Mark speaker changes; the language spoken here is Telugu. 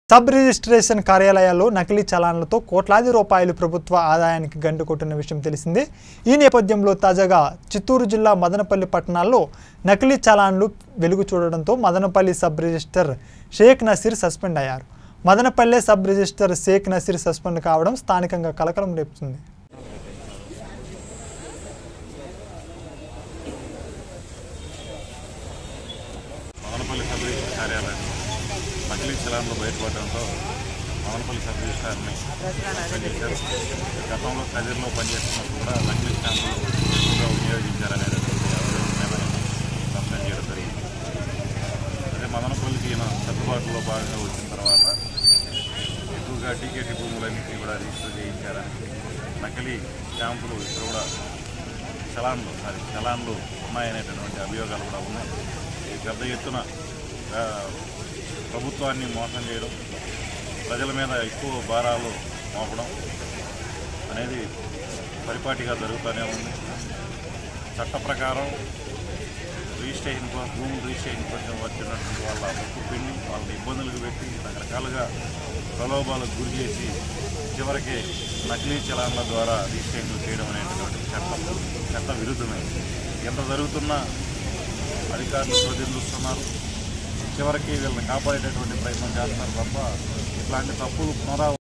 Speaker 1: సబ్ రిజిస్ట్రేషన్ కార్యాలయాల్లో నకిలీ చలాన్లతో కోట్లాది రూపాయలు ప్రభుత్వ ఆదాయానికి గంటు కొట్టిన విషయం తెలిసిందే ఈ నేపథ్యంలో తాజాగా చిత్తూరు జిల్లా మదనపల్లి పట్టణాల్లో నకిలీ చలాన్లు వెలుగు చూడడంతో Madanapalle sub register Shaik Naseer suspend అయ్యారు Madanapalle sub register Shaik Naseer suspend కావడం స్థానికంగా కలకలం రేపుతుంది
Speaker 2: మదనపల్లి సబ్ రిజిస్టర్ కార్యాలయం నకిలీ చలాన్లు బయటపడడంతో మదనపల్లి సబ్ రిజిస్టార్ని సస్పెండ్ చేశారు గతంలో కదిరిలో పనిచేస్తున్నప్పుడు కూడా నకిలీ స్టాంపులు ఎక్కువగా వినియోగించారనేటటువంటి ఆరోపణ మీద సస్పెండ్ చేయడం జరిగింది అదే మదనపల్లికి ఈయన సర్దుబాటులో భాగంగా వచ్చిన తర్వాత ఎక్కువగా టీకేటీ భూములన్నింటినీ కూడా రిజిస్టర్ చేయించారని నకిలీ స్టాంపులు ఇక్కడ కూడా చలాన్లు సారీ చలాన్లు ఉన్నాయనేటటువంటి అభియోగాలు కూడా ఉన్నాయి ఇది పెద్ద ఎత్తున ఆ, ప్రభుత్వాన్ని మోసం చేయడం ప్రజల మీద ఎక్కువ భారాలు మోపడం అనేది పరిపాటిగా జరుగుతూనే ఉంది చట్ట ప్రకారం రిజిస్ట్రేషన్ కోసం భూములు రిజిస్ట్రేషన్ కోసం వచ్చినటువంటి వాళ్ళ ముక్కు పిండి వాళ్ళని ఇబ్బందులకు పెట్టి రకరకాలుగా ప్రలోభాలకు గురి చేసి చివరికి నకిలీ చలాన్ల ద్వారా రిజిస్ట్రేషన్లు చేయడం అనేటటువంటి చట్టం చట్ట విరుద్ధమైంది ఎంత జరుగుతున్నా అధికారులు చోద్యం చూస్తున్నారు చివరికి వీళ్ళని కాపాడేటటువంటి ప్రయత్నం చేస్తున్నారు తప్ప ఇట్లాంటి తప్పులు పునరావ